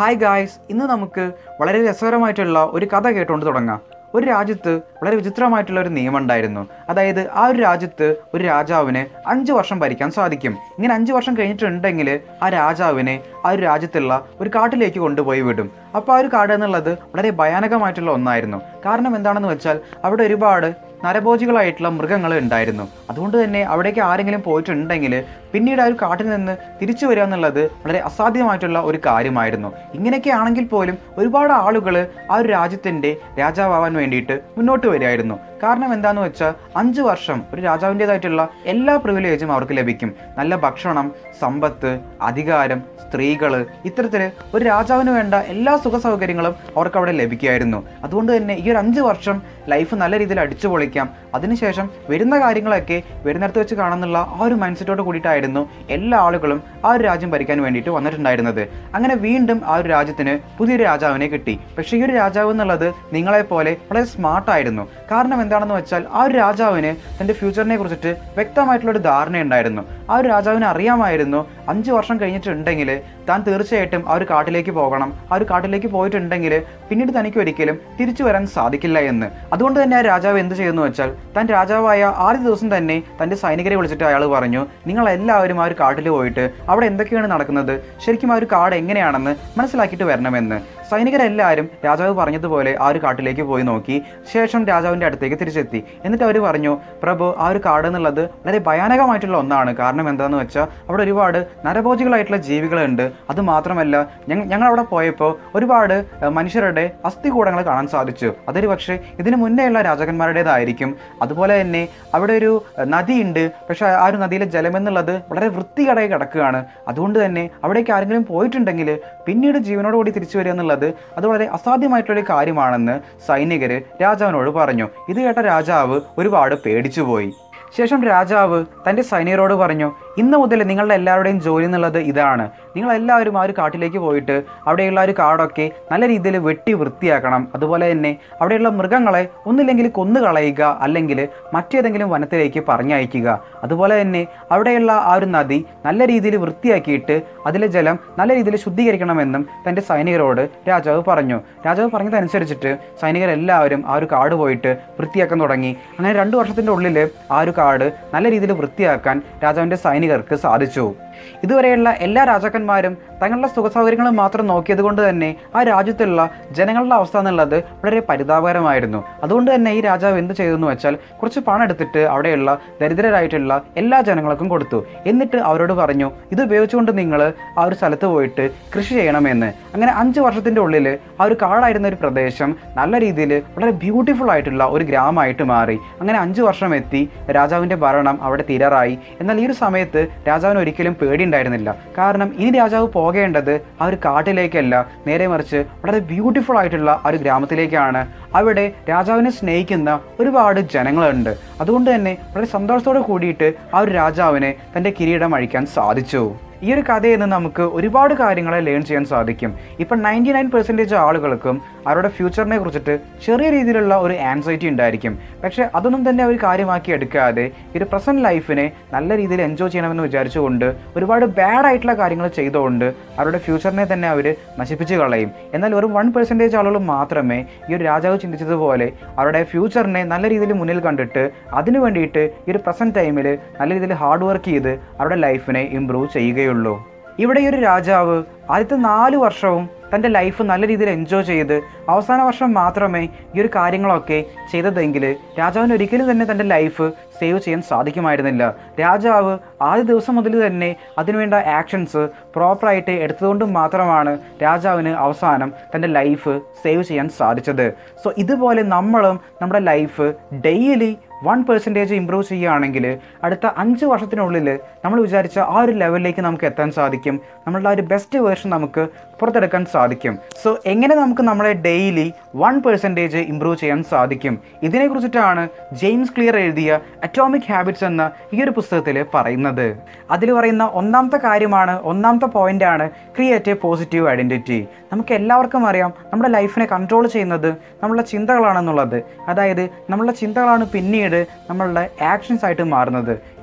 hi guys ഇന്ന് നമുക്ക് വളരെ രസകരമായിട്ടുള്ള ഒരു കഥ കേട്ടുകൊണ്ട് തുടങ്ങാം ഒരു രാജ്യത്ത് വളരെ വിചിത്രമായിട്ടുള്ള ഒരു നിയമം ഉണ്ടായിരുന്നു അതായത് ആ ഒരു രാജ്യത്ത് ഒരു രാജാവിന് അഞ്ച് വർഷം ഭരിക്കാൻ സാധിക്കും ഇങ്ങനെ അഞ്ച് വർഷം കഴിഞ്ഞിട്ടുണ്ടെങ്കിൽ ആ രാജാവിനെ ആ ഒരു രാജ്യത്തുള്ള ഒരു കാട്ടിലേക്ക് കൊണ്ടുപോയി വിടും അപ്പോൾ ആ ഒരു കാട് എന്നുള്ളത് വളരെ ഭയാനകമായിട്ടുള്ള ഒന്നായിരുന്നു കാരണം എന്താണെന്ന് വെച്ചാൽ അവിടെ ഒരുപാട് നരഭോജികളായിട്ടുള്ള മൃഗങ്ങൾ ഉണ്ടായിരുന്നു അതുകൊണ്ട് തന്നെ അവിടേക്ക് ആരെങ്കിലും പോയിട്ടുണ്ടെങ്കിൽ പിന്നീട് ആ ഒരു കാട്ടിൽ നിന്ന് തിരിച്ചു വരിക എന്നുള്ളത് വളരെ അസാധ്യമായിട്ടുള്ള ഒരു കാര്യമായിരുന്നു ഇങ്ങനെയൊക്കെ ആണെങ്കിൽ പോലും ഒരുപാട് ആളുകൾ ആ ഒരു രാജ്യത്തിൻ്റെ രാജാവാൻ വേണ്ടിയിട്ട് മുന്നോട്ട് വരികയായിരുന്നു കാരണം എന്താണെന്ന് വെച്ചാൽ അഞ്ച് വർഷം ഒരു രാജാവിൻ്റെതായിട്ടുള്ള എല്ലാ പ്രിവിലേജും അവർക്ക് ലഭിക്കും നല്ല ഭക്ഷണം സമ്പത്ത് അധികാരം സ്ത്രീകൾ ഇത്തരത്തിൽ ഒരു രാജാവിന് വേണ്ട എല്ലാ സുഖ സൗകര്യങ്ങളും അവർക്ക് അവിടെ ലഭിക്കുമായിരുന്നു അതുകൊണ്ട് തന്നെ ഈ ഒരു അഞ്ച് വർഷം ലൈഫ് നല്ല രീതിയിൽ അടിച്ചു പൊളിക്കാം അതിനുശേഷം വരുന്ന കാര്യങ്ങളൊക്കെ വരുന്നിടത്ത് വെച്ച് കാണുന്നുള്ള ആ ഒരു മൈൻഡ് സെറ്റോട് കൂടിയിട്ടായിരുന്നു എല്ലാ ആളുകളും ആ ഒരു രാജ്യം ഭരിക്കാൻ വേണ്ടിയിട്ട് വന്നിട്ടുണ്ടായിരുന്നത് അങ്ങനെ വീണ്ടും ആ ഒരു രാജ്യത്തിന് പുതിയൊരു രാജാവിനെ കിട്ടി പക്ഷേ ഈ ഒരു രാജാവ് എന്നുള്ളത് നിങ്ങളെപ്പോലെ വളരെ സ്മാർട്ടായിരുന്നു കാരണം എന്താണെന്ന് വെച്ചാൽ ആ ഒരു രാജാവിന് തൻ്റെ ഫ്യൂച്ചറിനെ കുറിച്ചിട്ട് വ്യക്തമായിട്ടുള്ള ഒരു ധാരണ ഉണ്ടായിരുന്നു ആ ഒരു രാജാവിന് അറിയാമായിരുന്നു അഞ്ച് വർഷം കഴിഞ്ഞിട്ടുണ്ടെങ്കിൽ താൻ തീർച്ചയായിട്ടും ആ ഒരു കാട്ടിലേക്ക് പോകണം ആ ഒരു കാട്ടിലേക്ക് പോയിട്ടുണ്ടെങ്കിൽ പിന്നീട് തനിക്ക് ഒരിക്കലും തിരിച്ചു വരാൻ സാധിക്കില്ല എന്ന് അതുകൊണ്ട് തന്നെ ആ രാജാവ് എന്ത് ചെയ്യുന്നു വെച്ചാൽ താൻ രാജാവായ ആദ്യ ദിവസം തന്നെ തൻ്റെ സൈനികരെ വിളിച്ചിട്ട് അയാൾ പറഞ്ഞു നിങ്ങൾ എല്ലാവരും ആ ഒരു കാട്ടിൽ പോയിട്ട് അവിടെ എന്തൊക്കെയാണ് നടക്കുന്നത് ശരിക്കും ആ ഒരു കാട് എങ്ങനെയാണെന്ന് മനസ്സിലാക്കിയിട്ട് വരണമെന്ന് സൈനികരെല്ലാവരും രാജാവ് പറഞ്ഞതുപോലെ ആ ഒരു കാട്ടിലേക്ക് പോയി നോക്കി ശേഷം രാജാവിൻ്റെ അടുത്തേക്ക് തിരിച്ചെത്തി എന്നിട്ട് അവർ പറഞ്ഞു പ്രഭു ആ ഒരു കാട് എന്നുള്ളത് വളരെ ഭയാനകമായിട്ടുള്ള ഒന്നാണ് കാരണം എന്താണെന്ന് വെച്ചാൽ അവിടെ ഒരുപാട് നരഭോജികളായിട്ടുള്ള ജീവികളുണ്ട് അത് മാത്രമല്ല ഞങ്ങൾ ഞങ്ങൾ അവിടെ പോയപ്പോൾ ഒരുപാട് ഏഹ്, മനുഷ്യരുടെ അസ്ഥികൂടങ്ങൾ കാണാൻ സാധിച്ചു അതൊരു പക്ഷേ ഇതിനു മുന്നേയുള്ള രാജാക്കന്മാരുടേതായിരിക്കും അതുപോലെ തന്നെ അവിടെ ഒരു ഏഹ്, നദിയുണ്ട് പക്ഷേ ആ ഒരു നദിയിലെ ജലം എന്നുള്ളത് വളരെ വൃത്തികേടായി കിടക്കുകയാണ് അതുകൊണ്ട് തന്നെ അവിടേക്ക് ആരെങ്കിലും പോയിട്ടുണ്ടെങ്കിൽ പിന്നീട് ജീവനോടുകൂടി തിരിച്ചു വരിക എന്നുള്ളത് അത് വളരെ അസാധ്യമായിട്ടുള്ള കാര്യമാണെന്ന് സൈനികർ രാജാവിനോട് പറഞ്ഞു ഇത് കേട്ട രാജാവ് ഒരുപാട് പേടിച്ചുപോയി ശേഷം രാജാവ് തൻ്റെ സൈനികരോട് പറഞ്ഞു ഇന്ന് മുതൽ നിങ്ങളുടെ എല്ലാവരുടെയും ജോലി എന്നുള്ളത് ഇതാണ് നിങ്ങൾ എല്ലാവരും ആ ഒരു കാട്ടിലേക്ക് പോയിട്ട് അവിടെയുള്ള ആ ഒരു കാടൊക്കെ നല്ല രീതിയിൽ വെട്ടി വൃത്തിയാക്കണം അതുപോലെ തന്നെ അവിടെയുള്ള മൃഗങ്ങളെ ഒന്നില്ലെങ്കിൽ കൊന്നു കളയുക അല്ലെങ്കിൽ മറ്റേതെങ്കിലും വനത്തിലേക്ക് പറഞ്ഞയക്കുക അതുപോലെ തന്നെ അവിടെയുള്ള ആ ഒരു നദി നല്ല രീതിയിൽ വൃത്തിയാക്കിയിട്ട് അതിലെ ജലം നല്ല രീതിയിൽ ശുദ്ധീകരിക്കണമെന്നും തൻ്റെ സൈനികരോട് രാജാവ് പറഞ്ഞു രാജാവ് പറഞ്ഞതനുസരിച്ചിട്ട് സൈനികരെല്ലാവരും ആ ഒരു കാട് പോയിട്ട് വൃത്തിയാക്കാൻ തുടങ്ങി അങ്ങനെ രണ്ട് വർഷത്തിൻ്റെ ഉള്ളിൽ ആ ഒരു കാട് നല്ല രീതിയിൽ വൃത്തിയാക്കാൻ രാജാവിൻ്റെ സൈനികർക്ക് സാധിച്ചു ഇതുവരെയുള്ള എല്ലാ രാജാക്കന്മാരും തങ്ങളുടെ സുഖസൗകര്യങ്ങൾ മാത്രം നോക്കിയത് കൊണ്ട് തന്നെ ആ രാജ്യത്തുള്ള ജനങ്ങളുടെ അവസ്ഥ എന്നുള്ളത് വളരെ പരിതാപകരമായിരുന്നു അതുകൊണ്ട് തന്നെ ഈ രാജാവ് എന്ത് ചെയ്തെന്ന് വെച്ചാൽ കുറച്ച് പണം എടുത്തിട്ട് അവിടെയുള്ള ദരിദ്രരായിട്ടുള്ള എല്ലാ ജനങ്ങൾക്കും കൊടുത്തു എന്നിട്ട് അവരോട് പറഞ്ഞു ഇത് ഉപയോഗിച്ചുകൊണ്ട് നിങ്ങൾ ആ ഒരു സ്ഥലത്ത് പോയിട്ട് കൃഷി ചെയ്യണമെന്ന് അങ്ങനെ അഞ്ച് വർഷത്തിൻ്റെ ഉള്ളിൽ ആ ഒരു കാടായിരുന്ന ഒരു പ്രദേശം നല്ല രീതിയിൽ വളരെ ബ്യൂട്ടിഫുൾ ആയിട്ടുള്ള ഒരു ഗ്രാമമായിട്ട് മാറി അങ്ങനെ അഞ്ച് വർഷം എത്തി രാജാവിൻ്റെ ഭരണം അവിടെ തീരാറായി എന്നാൽ ഈ ഒരു സമയത്ത് രാജാവിന് ഒരിക്കലും പേടിയുണ്ടായിരുന്നില്ല കാരണം ഇനി രാജാവ് പോകേണ്ടത് ആ ഒരു കാട്ടിലേക്കല്ല നേരെ മറിച്ച് വളരെ ബ്യൂട്ടിഫുൾ ആയിട്ടുള്ള ആ ഒരു ഗ്രാമത്തിലേക്കാണ് അവിടെ രാജാവിനെ സ്നേഹിക്കുന്ന ഒരുപാട് ജനങ്ങളുണ്ട് അതുകൊണ്ട് തന്നെ വളരെ സന്തോഷത്തോടെ കൂടിയിട്ട് ആ ഒരു രാജാവിനെ തൻ്റെ കിരീടം അഴിക്കാൻ സാധിച്ചു ഈ ഒരു കഥയിൽ നിന്ന് നമുക്ക് ഒരുപാട് കാര്യങ്ങളെ ലേൺ ചെയ്യാൻ സാധിക്കും ഇപ്പം നയൻറ്റി നയൻ പെർസെൻറ്റേജ് ആളുകൾക്കും അവരുടെ ഫ്യൂച്ചറിനെ കുറിച്ചിട്ട് ചെറിയ രീതിയിലുള്ള ഒരു ആൻസൈറ്റി ഉണ്ടായിരിക്കും പക്ഷേ അതൊന്നും തന്നെ അവർ കാര്യമാക്കി എടുക്കാതെ ഈ ഒരു പ്രസൻറ്റ് ലൈഫിനെ നല്ല രീതിയിൽ എൻജോയ് ചെയ്യണമെന്ന് വിചാരിച്ചുകൊണ്ട് ഒരുപാട് ബാഡ് ആയിട്ടുള്ള കാര്യങ്ങൾ ചെയ്തുകൊണ്ട് അവരുടെ ഫ്യൂച്ചറിനെ തന്നെ അവർ നശിപ്പിച്ച് കളയും എന്നാൽ വെറും വൺ പെർസെൻറ്റേജ് ആളുകൾ മാത്രമേ ഈ ഒരു രാജാവ് ചിന്തിച്ചതുപോലെ അവരുടെ ഫ്യൂച്ചറിനെ നല്ല രീതിയിൽ മുന്നിൽ കണ്ടിട്ട് അതിനു വേണ്ടിയിട്ട് ഈ ഒരു പ്രസൻറ്റ് ടൈമിൽ നല്ല രീതിയിൽ ഹാർഡ് വർക്ക് ചെയ്ത് അവരുടെ ലൈഫിനെ ഇമ്പ്രൂവ് ചെയ്യുകയുള്ളൂ ഇവിടെ ഈ ഒരു രാജാവ് ആദ്യത്തെ നാല് വർഷവും തൻ്റെ ലൈഫ് നല്ല രീതിയിൽ എൻജോയ് ചെയ്ത് അവസാന വർഷം മാത്രമേ ഈ ഒരു കാര്യങ്ങളൊക്കെ ചെയ്തതെങ്കിൽ രാജാവിന് ഒരിക്കലും തന്നെ തൻ്റെ ലൈഫ് സേവ് ചെയ്യാൻ സാധിക്കുമായിരുന്നില്ല രാജാവ് ആദ്യ ദിവസം മുതൽ തന്നെ അതിനുവേണ്ട ആക്ഷൻസ് പ്രോപ്പറായിട്ട് എടുത്തതുകൊണ്ട് മാത്രമാണ് രാജാവിന് അവസാനം തൻ്റെ ലൈഫ് സേവ് ചെയ്യാൻ സാധിച്ചത് സോ ഇതുപോലെ നമ്മളും നമ്മുടെ life daily one percentage improve ചെയ്യുകയാണെങ്കിൽ അടുത്ത അഞ്ച് വർഷത്തിനുള്ളിൽ നമ്മൾ വിചാരിച്ച ആ ഒരു ലെവലിലേക്ക് നമുക്ക് എത്താൻ സാധിക്കും നമ്മളുടെ ആ ഒരു ബെസ്റ്റ് വേർഷൻ നമുക്ക് പുറത്തെടുക്കാൻ സാധിക്കും സോ എങ്ങനെ നമുക്ക് നമ്മളെ ഡെയിലി വൺ പെർസെൻറ്റേജ് ഇമ്പ്രൂവ് ചെയ്യാൻ സാധിക്കും ഇതിനെക്കുറിച്ചിട്ടാണ് ജെയിംസ് ക്ലിയർ എഴുതിയ അറ്റോമിക് ഹാബിറ്റ്സ് എന്ന ഈ ഒരു പുസ്തകത്തിൽ പറയുന്നത് അതിൽ പറയുന്ന ഒന്നാമത്തെ കാര്യമാണ് ഒന്നാമത്തെ പോയിന്റാണ് ക്രിയേറ്റ് എ പോസിറ്റീവ് ഐഡൻറ്റിറ്റി നമുക്ക് എല്ലാവർക്കും അറിയാം നമ്മുടെ ലൈഫിനെ കൺട്രോൾ ചെയ്യുന്നത് നമ്മളുടെ ചിന്തകളാണെന്നുള്ളത് അതായത് നമ്മളുടെ ചിന്തകളാണ് പിന്നീട് നമ്മളുടെ ആക്ഷൻസ് ആയിട്ട് മാറുന്നത് ഇപ്പോൾ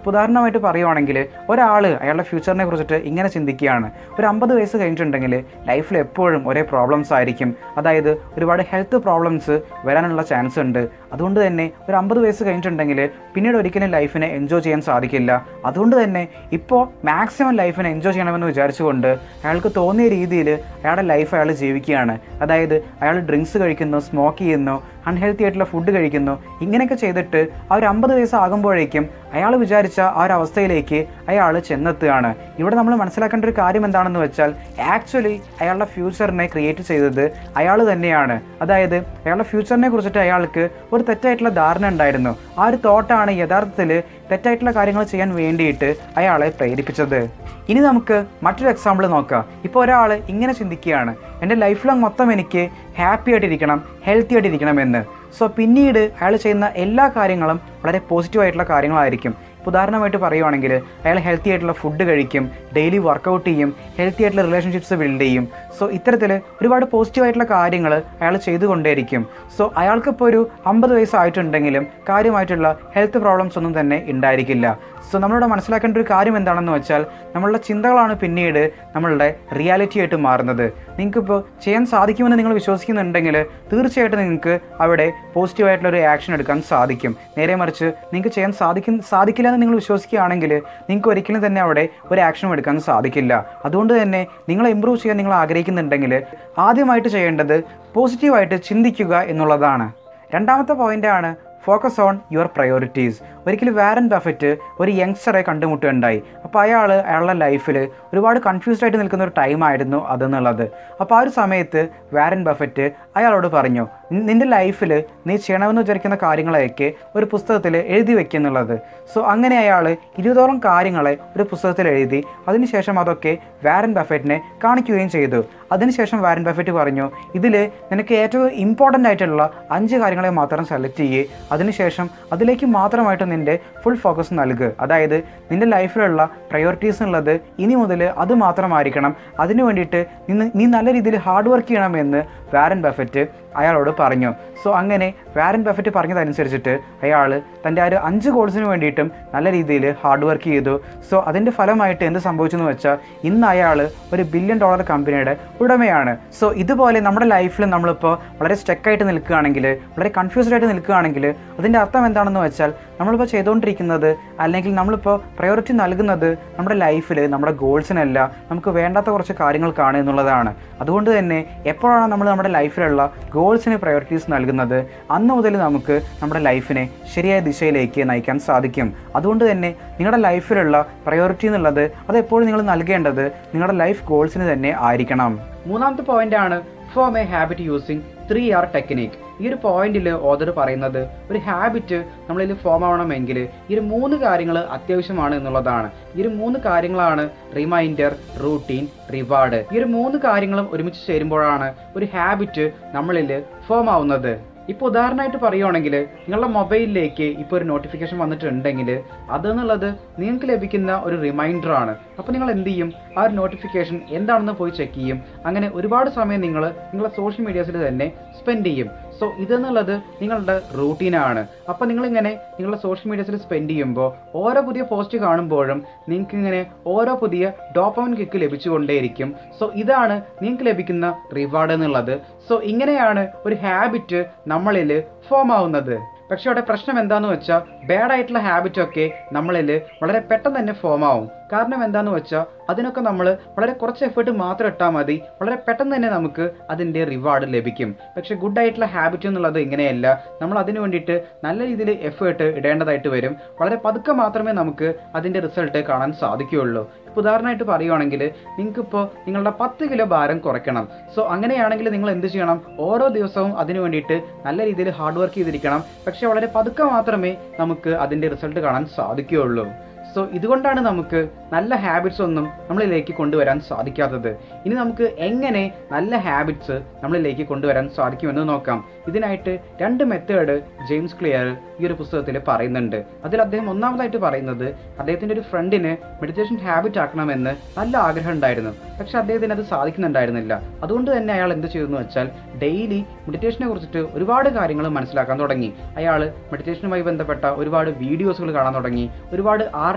ഇപ്പോൾ ഉദാഹരണമായിട്ട് പറയുവാണെങ്കിൽ ഒരാൾ അയാളുടെ ഫ്യൂച്ചറിനെ കുറിച്ചിട്ട് ഇങ്ങനെ ചിന്തിക്കുകയാണ് ഒരു അമ്പത് വയസ്സ് കഴിഞ്ഞിട്ടുണ്ടെങ്കിൽ ലൈഫിൽ എപ്പോഴും ഒരേ പ്രോബ്ലംസ് ആയിരിക്കും അതായത് ഒരുപാട് ഹെൽത്ത് പ്രോബ്ലംസ് വരാനുള്ള ചാൻസ് ഉണ്ട് അതുകൊണ്ട് തന്നെ ഒരു അമ്പത് വയസ്സ് കഴിഞ്ഞിട്ടുണ്ടെങ്കിൽ പിന്നീട് ഒരിക്കലും ലൈഫിനെ എൻജോയ് ചെയ്യാൻ സാധിക്കില്ല അതുകൊണ്ട് തന്നെ ഇപ്പോൾ മാക്സിമം ലൈഫിനെ എൻജോയ് ചെയ്യണമെന്ന് വിചാരിച്ചുകൊണ്ട് അയാൾക്ക് തോന്നിയ രീതിയിൽ അയാളുടെ ലൈഫ് അയാൾ ജീവിക്കുകയാണ് അതായത് അയാൾ ഡ്രിങ്ക്സ് കഴിക്കുന്നു സ്മോക്ക് ചെയ്യുന്നു അൺഹെൽത്തി ആയിട്ടുള്ള ഫുഡ് കഴിക്കുന്നു ഇങ്ങനെയൊക്കെ ചെയ്തിട്ട് ആ ഒരു അമ്പത് വയസ്സാകുമ്പോഴേക്കും അയാൾ വിചാരിച്ച ആ ഒരു അവസ്ഥയിലേക്ക് അയാൾ ചെന്നെത്തുകയാണ് ഇവിടെ നമ്മൾ മനസ്സിലാക്കേണ്ട ഒരു കാര്യം എന്താണെന്ന് വെച്ചാൽ ആക്ച്വലി അയാളുടെ ഫ്യൂച്ചറിനെ ക്രിയേറ്റ് ചെയ്തത് അയാൾ തന്നെയാണ് അതായത് അയാളുടെ ഫ്യൂച്ചറിനെ കുറിച്ചിട്ട് അയാൾക്ക് ഒരു തെറ്റായിട്ടുള്ള ധാരണ ഉണ്ടായിരുന്നു ആ ഒരു തോട്ടാണ് യഥാർത്ഥത്തിൽ തെറ്റായിട്ടുള്ള കാര്യങ്ങൾ ചെയ്യാൻ വേണ്ടിയിട്ട് അയാളെ പ്രേരിപ്പിച്ചത് ഇനി നമുക്ക് മറ്റൊരു എക്സാമ്പിൾ നോക്കാം ഇപ്പോൾ ഒരാൾ ഇങ്ങനെ ചിന്തിക്കുകയാണ് എൻ്റെ ലൈഫ് ലോങ് മൊത്തം എനിക്ക് ഹാപ്പി ആയിട്ടിരിക്കണം ഹെൽത്തി ആയിട്ടിരിക്കണമെന്ന് സോ പിന്നീട് അയാൾ ചെയ്യുന്ന എല്ലാ കാര്യങ്ങളും വളരെ പോസിറ്റീവ് ആയിട്ടുള്ള കാര്യങ്ങളായിരിക്കും ഇപ്പോൾ ഉദാഹരണമായിട്ട് പറയുവാണെങ്കിൽ അയാൾ ഹെൽത്തി ആയിട്ടുള്ള ഫുഡ് കഴിക്കും ഡെയിലി വർക്കൗട്ട് ചെയ്യും ഹെൽത്തി ആയിട്ടുള്ള റിലേഷൻഷിപ്സ് ബിൽഡ് ചെയ്യും സോ ഇത്തരത്തിൽ ഒരുപാട് പോസിറ്റീവ് ആയിട്ടുള്ള കാര്യങ്ങൾ അയാൾ ചെയ്തുകൊണ്ടേയിരിക്കും സോ അയാൾക്കിപ്പോൾ ഒരു അമ്പത് വയസ്സായിട്ടുണ്ടെങ്കിലും കാര്യമായിട്ടുള്ള ഹെൽത്ത് പ്രോബ്ലംസ് ഒന്നും തന്നെ ഉണ്ടായിരിക്കില്ല സോ നമ്മളിവിടെ മനസ്സിലാക്കേണ്ട ഒരു കാര്യം എന്താണെന്ന് വെച്ചാൽ നമ്മളുടെ ചിന്തകളാണ് പിന്നീട് നമ്മളുടെ റിയാലിറ്റി ആയിട്ട് മാറുന്നത് നിങ്ങൾക്കിപ്പോൾ ചെയ്യാൻ സാധിക്കുമെന്ന് നിങ്ങൾ വിശ്വസിക്കുന്നുണ്ടെങ്കിൽ തീർച്ചയായിട്ടും നിങ്ങൾക്ക് അവിടെ പോസിറ്റീവ് ആയിട്ടുള്ള ഒരു ആക്ഷൻ എടുക്കാൻ സാധിക്കും നേരെ മറിച്ച് നിങ്ങൾക്ക് ചെയ്യാൻ സാധിക്കും സാധിക്കില്ല എന്ന് നിങ്ങൾ വിശ്വസിക്കുകയാണെങ്കിൽ നിങ്ങൾക്ക് ഒരിക്കലും തന്നെ അവിടെ ഒരു ആക്ഷനും എടുക്കാൻ സാധിക്കില്ല അതുകൊണ്ട് തന്നെ നിങ്ങൾ ഇമ്പ്രൂവ് ചെയ്യാൻ നിങ്ങൾ ആഗ്രഹിക്കുന്നുണ്ടെങ്കിൽ ആദ്യമായിട്ട് ചെയ്യേണ്ടത് പോസിറ്റീവായിട്ട് ചിന്തിക്കുക എന്നുള്ളതാണ് രണ്ടാമത്തെ പോയിൻ്റാണ് ഫോക്കസ് ഓൺ യുവർ പ്രയോറിറ്റീസ് ഒരിക്കലും വാരൻ ബഫറ്റ് ഒരു യങ്സ്റ്ററെ കണ്ടുമുട്ടുകയുണ്ടായി അപ്പോൾ അയാൾ അയാളുടെ ലൈഫിൽ ഒരുപാട് കൺഫ്യൂസ്ഡ് ആയിട്ട് നിൽക്കുന്ന ഒരു ടൈമായിരുന്നു അതെന്നുള്ളത് അപ്പോൾ ആ ഒരു സമയത്ത് വാരൻ ബഫറ്റ് അയാളോട് പറഞ്ഞു "നി- നിന്റെ ലൈഫിൽ നീ ചെയ്യണമെന്ന് വിചാരിക്കുന്ന കാര്യങ്ങളെയൊക്കെ ഒരു പുസ്തകത്തിൽ എഴുതി വെക്കുന്നുള്ളത് സോ അങ്ങനെ അയാൾ ഇരുപതോളം കാര്യങ്ങളെ ഒരു പുസ്തകത്തിൽ എഴുതി അതിനുശേഷം അതൊക്കെ വാരൻ ബഫറ്റിനെ കാണിക്കുകയും ചെയ്തു അതിനുശേഷം വാരൻ ബഫറ്റ് പറഞ്ഞു ഇതിൽ നിനക്ക് ഏറ്റവും ഇമ്പോർട്ടൻ്റ് ആയിട്ടുള്ള അഞ്ച് കാര്യങ്ങളെ മാത്രം സെലക്ട് ചെയ്യേ അതിനുശേഷം അതിലേക്ക് മാത്രമായിട്ട് നിൻ്റെ ഫുൾ ഫോക്കസ് നൽകുക അതായത് നിൻ്റെ ലൈഫിലുള്ള പ്രയോറിറ്റീസ് ഉള്ളത് ഇനി മുതൽ അത് മാത്രമായിരിക്കണം അതിനു വേണ്ടിയിട്ട് നിന്ന് നീ നല്ല രീതിയിൽ ഹാർഡ് വർക്ക് ചെയ്യണമെന്ന് വാരൻ ബഫറ്റ് അയാളോട് പറഞ്ഞു സോ അങ്ങനെ വാരൻ ബഫറ്റ് പറഞ്ഞതനുസരിച്ചിട്ട് അയാൾ തൻ്റെ ആ ഒരു അഞ്ച് ഗോൾസിന് വേണ്ടിയിട്ടും നല്ല രീതിയിൽ ഹാർഡ് വർക്ക് ചെയ്തു സോ അതിൻ്റെ ഫലമായിട്ട് എന്ത് സംഭവിച്ചെന്ന് വെച്ചാൽ ഇന്ന് അയാൾ ഒരു ബില്യൺ ഡോളർ കമ്പനിയുടെ ഉടമയാണ് സോ ഇതുപോലെ നമ്മുടെ ലൈഫിൽ നമ്മളിപ്പോൾ വളരെ സ്റ്റക്കായിട്ട് നിൽക്കുകയാണെങ്കിൽ വളരെ കൺഫ്യൂസ്ഡ് ആയിട്ട് നിൽക്കുകയാണെങ്കിൽ അതിൻ്റെ അർത്ഥം എന്താണെന്ന് വെച്ചാൽ നമ്മളിപ്പോൾ ചെയ്തുകൊണ്ടിരിക്കുന്നത് അല്ലെങ്കിൽ നമ്മളിപ്പോൾ പ്രയോറിറ്റി നൽകുന്നത് നമ്മുടെ ലൈഫിൽ നമ്മുടെ ഗോൾസിനല്ല നമുക്ക് വേണ്ടാത്ത കുറച്ച് കാര്യങ്ങൾക്കാണ് എന്നുള്ളതാണ് അതുകൊണ്ട് തന്നെ എപ്പോഴാണ് നമ്മൾ നമ്മുടെ ലൈഫിലുള്ള ഗോൾസിന് പ്രയോറിറ്റീസ് നൽകുന്നത് അന്ന് മുതൽ നമുക്ക് നമ്മുടെ ലൈഫിനെ ശരിയായ ദിശയിലേക്ക് നയിക്കാൻ സാധിക്കും അതുകൊണ്ട് തന്നെ നിങ്ങളുടെ ലൈഫിലുള്ള പ്രയോറിറ്റി എന്നുള്ളത് അത് എപ്പോഴും നിങ്ങൾ നൽകേണ്ടത് നിങ്ങളുടെ ലൈഫ് ഗോൾസിന് തന്നെ ആയിരിക്കണം മൂന്നാമത്തെ പോയിന്റാണ് form a habit using three R technique ഈ ഒരു പോയിന്റിൽ ഓദർ പറയുന്നത് ഒരു ഹാബിറ്റ് നമ്മളിൽ ഫോം ആവണമെങ്കിൽ ഈ ഒരു മൂന്ന് കാര്യങ്ങൾ അത്യാവശ്യമാണ് എന്നുള്ളതാണ് ഈ ഒരു മൂന്ന് കാര്യങ്ങളാണ് റിമൈൻഡർ റൂട്ടീൻ റിവാർഡ് ഈ ഒരു മൂന്ന് കാര്യങ്ങളും ഒരുമിച്ച് ചേരുമ്പോഴാണ് ഒരു ഹാബിറ്റ് നമ്മളിൽ ഫോം ആവുന്നത് ഇപ്പോൾ ഉദാഹരണമായിട്ട് പറയുവാണെങ്കിൽ നിങ്ങളുടെ മൊബൈലിലേക്ക് ഇപ്പോൾ ഒരു നോട്ടിഫിക്കേഷൻ വന്നിട്ടുണ്ടെങ്കിൽ അതെന്നുള്ളത് നിങ്ങൾക്ക് ലഭിക്കുന്ന ഒരു റിമൈൻഡർ ആണ് അപ്പോൾ നിങ്ങൾ എന്ത് ചെയ്യും ആ ഒരു നോട്ടിഫിക്കേഷൻ എന്താണെന്ന് പോയി ചെക്ക് ചെയ്യും അങ്ങനെ ഒരുപാട് സമയം നിങ്ങൾ നിങ്ങളുടെ സോഷ്യൽ മീഡിയാസിൽ തന്നെ സ്പെൻഡ് ചെയ്യും സോ ഇതെന്നുള്ളത് നിങ്ങളുടെ റൂട്ടീനാണ് അപ്പോൾ നിങ്ങളിങ്ങനെ നിങ്ങളുടെ സോഷ്യൽ മീഡിയാസിൽ സ്പെൻഡ് ചെയ്യുമ്പോൾ ഓരോ പുതിയ പോസ്റ്റ് കാണുമ്പോഴും നിങ്ങൾക്ക് ഇങ്ങനെ ഓരോ പുതിയ ഡോപ്പമൻ കിക്ക് ലഭിച്ചുകൊണ്ടേയിരിക്കും സോ ഇതാണ് നിങ്ങൾക്ക് ലഭിക്കുന്ന റിവാർഡ് എന്നുള്ളത് സോ ഇങ്ങനെയാണ് ഒരു ഹാബിറ്റ് നമ്മളിൽ ഫോം ആവുന്നത് പക്ഷെ അവിടെ പ്രശ്നം എന്താന്ന് വെച്ചാൽ ബാഡ് ആയിട്ടുള്ള ഹാബിറ്റ് ഒക്കെ നമ്മളിൽ വളരെ പെട്ടെന്ന് തന്നെ ഫോം ആവും കാരണം എന്താന്ന് വെച്ചാൽ അതിനൊക്കെ നമ്മൾ വളരെ കുറച്ച് എഫേർട്ട് മാത്രം ഇട്ടാൽ മതി വളരെ പെട്ടെന്ന് തന്നെ നമുക്ക് അതിൻ്റെ റിവാർഡ് ലഭിക്കും പക്ഷെ ഗുഡ് ആയിട്ടുള്ള ഹാബിറ്റ് എന്നുള്ളത് ഇങ്ങനെയല്ല നമ്മൾ അതിന് വേണ്ടിയിട്ട് നല്ല രീതിയിൽ എഫേർട്ട് ഇടേണ്ടതായിട്ട് വരും വളരെ പതുക്കെ മാത്രമേ നമുക്ക് അതിൻ്റെ റിസൾട്ട് കാണാൻ സാധിക്കുകയുള്ളൂ ഇപ്പോൾ ഉദാഹരണമായിട്ട് പറയുവാണെങ്കിൽ നിങ്ങൾക്കിപ്പോൾ നിങ്ങളുടെ പത്ത് കിലോ ഭാരം കുറയ്ക്കണം സോ അങ്ങനെയാണെങ്കിൽ നിങ്ങൾ എന്ത് ചെയ്യണം ഓരോ ദിവസവും അതിന് വേണ്ടിയിട്ട് നല്ല രീതിയിൽ ഹാർഡ് വർക്ക് ചെയ്തിരിക്കണം പക്ഷെ വളരെ പതുക്കെ മാത്രമേ നമുക്ക് അതിൻ്റെ റിസൾട്ട് കാണാൻ സാധിക്കുകയുള്ളൂ സോ ഇതുകൊണ്ടാണ് നമുക്ക് നല്ല ഹാബിറ്റ്സ് ഒന്നും നമ്മളിലേക്ക് കൊണ്ടുവരാൻ സാധിക്കാത്തത് ഇനി നമുക്ക് എങ്ങനെ നല്ല ഹാബിറ്റ്സ് നമ്മളിലേക്ക് കൊണ്ടുവരാൻ സാധിക്കുമെന്ന് നോക്കാം ഇതിനായിട്ട് രണ്ട് മെത്തേഡ് ജെയിംസ് ക്ലിയർ ഈ ഒരു പുസ്തകത്തിൽ പറയുന്നുണ്ട് അതിൽ അദ്ദേഹം ഒന്നാമതായിട്ട് പറയുന്നത് അദ്ദേഹത്തിൻ്റെ ഒരു ഫ്രണ്ടിന് മെഡിറ്റേഷൻ ഹാബിറ്റ് ആക്കണമെന്ന് നല്ല ആഗ്രഹം ഉണ്ടായിരുന്നു പക്ഷെ അദ്ദേഹത്തിന് അത് സാധിക്കുന്നുണ്ടായിരുന്നില്ല അതുകൊണ്ട് തന്നെ അയാൾ എന്ത് ചെയ്തു എന്ന് വെച്ചാൽ ഡെയിലി മെഡിറ്റേഷനെ കുറിച്ചിട്ട് ഒരുപാട് കാര്യങ്ങൾ മനസ്സിലാക്കാൻ തുടങ്ങി അയാൾ മെഡിറ്റേഷനുമായി ബന്ധപ്പെട്ട ഒരുപാട് വീഡിയോസുകൾ കാണാൻ തുടങ്ങി ഒരുപാട് ആർ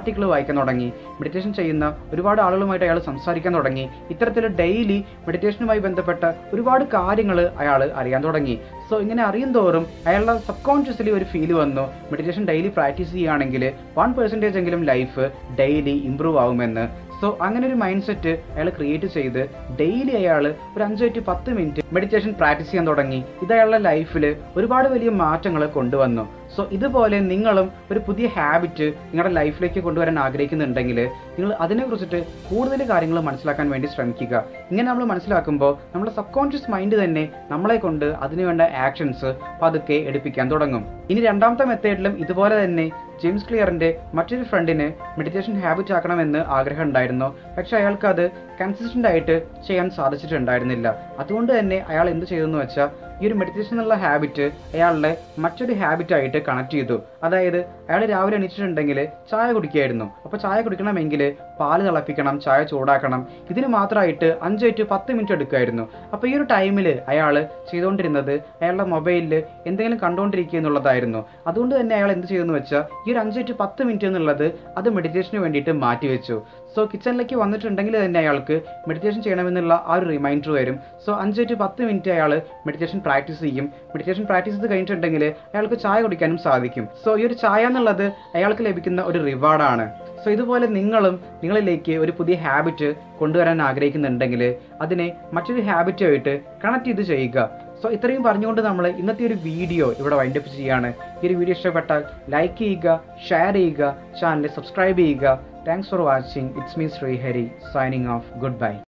ആർട്ടിക്കിൾ വായിക്കാൻ തുടങ്ങി മെഡിറ്റേഷൻ ചെയ്യുന്ന ഒരുപാട് ആളുകളുമായിട്ട് അയാൾ സംസാരിക്കാൻ തുടങ്ങി ഇത്തരത്തിൽ ഡെയിലി മെഡിറ്റേഷനുമായി ബന്ധപ്പെട്ട ഒരുപാട് കാര്യങ്ങൾ അയാൾ അറിയാൻ തുടങ്ങി സോ ഇങ്ങനെ അറിയും തോറും അയാളുടെ സബ് കോൺഷ്യസ്ലി ഒരു ഫീൽ വന്നു മെഡിറ്റേഷൻ ഡെയിലി പ്രാക്ടീസ് ചെയ്യുകയാണെങ്കിൽ വൺ പെർസെൻറ്റേജ് എങ്കിലും ലൈഫ് ഡെയിലി ഇമ്പ്രൂവ് ആവുമെന്ന് സോ അങ്ങനെ ഒരു മൈൻഡ് സെറ്റ് അയാൾ ക്രിയേറ്റ് ചെയ്ത് ഡെയിലി അയാൾ ഒരു അഞ്ച് ടു പത്ത് മിനിറ്റ് മെഡിറ്റേഷൻ പ്രാക്ടീസ് ചെയ്യാൻ തുടങ്ങി ഇത് അയാളുടെ ലൈഫിൽ ഒരുപാട് വലിയ മാറ്റങ്ങൾ കൊണ്ടുവന്നു സോ ഇതുപോലെ നിങ്ങളും ഒരു പുതിയ ഹാബിറ്റ് നിങ്ങളുടെ ലൈഫിലേക്ക് കൊണ്ടുവരാൻ ആഗ്രഹിക്കുന്നുണ്ടെങ്കിൽ നിങ്ങൾ അതിനെക്കുറിച്ചിട്ട് കൂടുതൽ കാര്യങ്ങൾ മനസ്സിലാക്കാൻ വേണ്ടി ശ്രമിക്കുക ഇങ്ങനെ നമ്മൾ മനസ്സിലാക്കുമ്പോൾ നമ്മുടെ സബ് കോൺഷ്യസ് മൈൻഡ് തന്നെ നമ്മളെ കൊണ്ട് അതിനുവേണ്ട ആക്ഷൻസ് പതുക്കെ എടുപ്പിക്കാൻ തുടങ്ങും ഇനി രണ്ടാമത്തെ മെത്തേഡിലും ഇതുപോലെ തന്നെ ജെയിംസ് ക്ലിയറിന്റെ മറ്റൊരു ഫ്രണ്ടിന് മെഡിറ്റേഷൻ ഹാബിറ്റ് ആക്കണമെന്ന് ആഗ്രഹം ഉണ്ടായിരുന്നു പക്ഷെ അയാൾക്ക് അത് കൺസിസ്റ്റന്റ് ആയിട്ട് ചെയ്യാൻ സാധിച്ചിട്ടുണ്ടായിരുന്നില്ല അതുകൊണ്ട് തന്നെ അയാൾ എന്ത് ചെയ്തെന്ന് വെച്ചാൽ ഈ ഒരു മെഡിറ്റേഷൻ എന്നുള്ള ഹാബിറ്റ് അയാളുടെ മറ്റൊരു ഹാബിറ്റ് ആയിട്ട് കണക്ട് ചെയ്തു അതായത് അയാൾ രാവിലെ എണീച്ചിട്ടുണ്ടെങ്കിൽ ചായ കുടിക്കായിരുന്നു അപ്പോൾ ചായ കുടിക്കണമെങ്കിൽ പാല് തിളപ്പിക്കണം ചായ ചൂടാക്കണം ഇതിന് മാത്രമായിട്ട് അഞ്ച് ടു പത്ത് മിനിറ്റ് എടുക്കുമായിരുന്നു അപ്പോൾ ഈ ഒരു ടൈമിൽ അയാൾ ചെയ്തുകൊണ്ടിരുന്നത് അയാളുടെ മൊബൈലിൽ എന്തെങ്കിലും കണ്ടുകൊണ്ടിരിക്കുക എന്നുള്ളതായിരുന്നു അതുകൊണ്ട് തന്നെ അയാൾ എന്ത് ചെയ്തെന്ന് വെച്ചാൽ ഈ ഒരു അഞ്ച് ടു പത്ത് മിനിറ്റ് എന്നുള്ളത് അത് മെഡിറ്റേഷന് വേണ്ടിയിട്ട് മാറ്റിവെച്ചു സോ കിച്ചണിലേക്ക് വന്നിട്ടുണ്ടെങ്കിൽ തന്നെ അയാൾക്ക് മെഡിറ്റേഷൻ ചെയ്യണമെന്നുള്ള ആ ഒരു റിമൈൻഡർ വരും സോ അഞ്ച് ടു പത്ത് മിനിറ്റ് അയാൾ മെഡിറ്റേഷൻ പ്രാക്ടീസ് ചെയ്യും മെഡിറ്റേഷൻ പ്രാക്ടീസ് ചെയ്ത് കഴിഞ്ഞിട്ടുണ്ടെങ്കിൽ അയാൾക്ക് ചായ കുടിക്കാനും സാധിക്കും സോ ഈ ഒരു ചായ എന്നുള്ളത് അയാൾക്ക് ലഭിക്കുന്ന ഒരു റിവാർഡാണ് സോ ഇതുപോലെ നിങ്ങളും നിങ്ങളിലേക്ക് ഒരു പുതിയ ഹാബിറ്റ് കൊണ്ടുവരാൻ ആഗ്രഹിക്കുന്നുണ്ടെങ്കിൽ അതിനെ മറ്റൊരു ഹാബിറ്റുമായിട്ട് കണക്ട് ചെയ്ത് ചെയ്യുക സോ ഇത്രയും പറഞ്ഞുകൊണ്ട് നമ്മൾ ഇന്നത്തെ ഒരു വീഡിയോ ഇവിടെ വൈൻഡപ്പ് ചെയ്യാണ് ഈ ഒരു വീഡിയോ ഇഷ്ടപ്പെട്ടാൽ ലൈക്ക് ചെയ്യുക ഷെയർ ചെയ്യുക ചാനൽ സബ്സ്ക്രൈബ് ചെയ്യുക thanks for watching it's me Srihari signing off good bye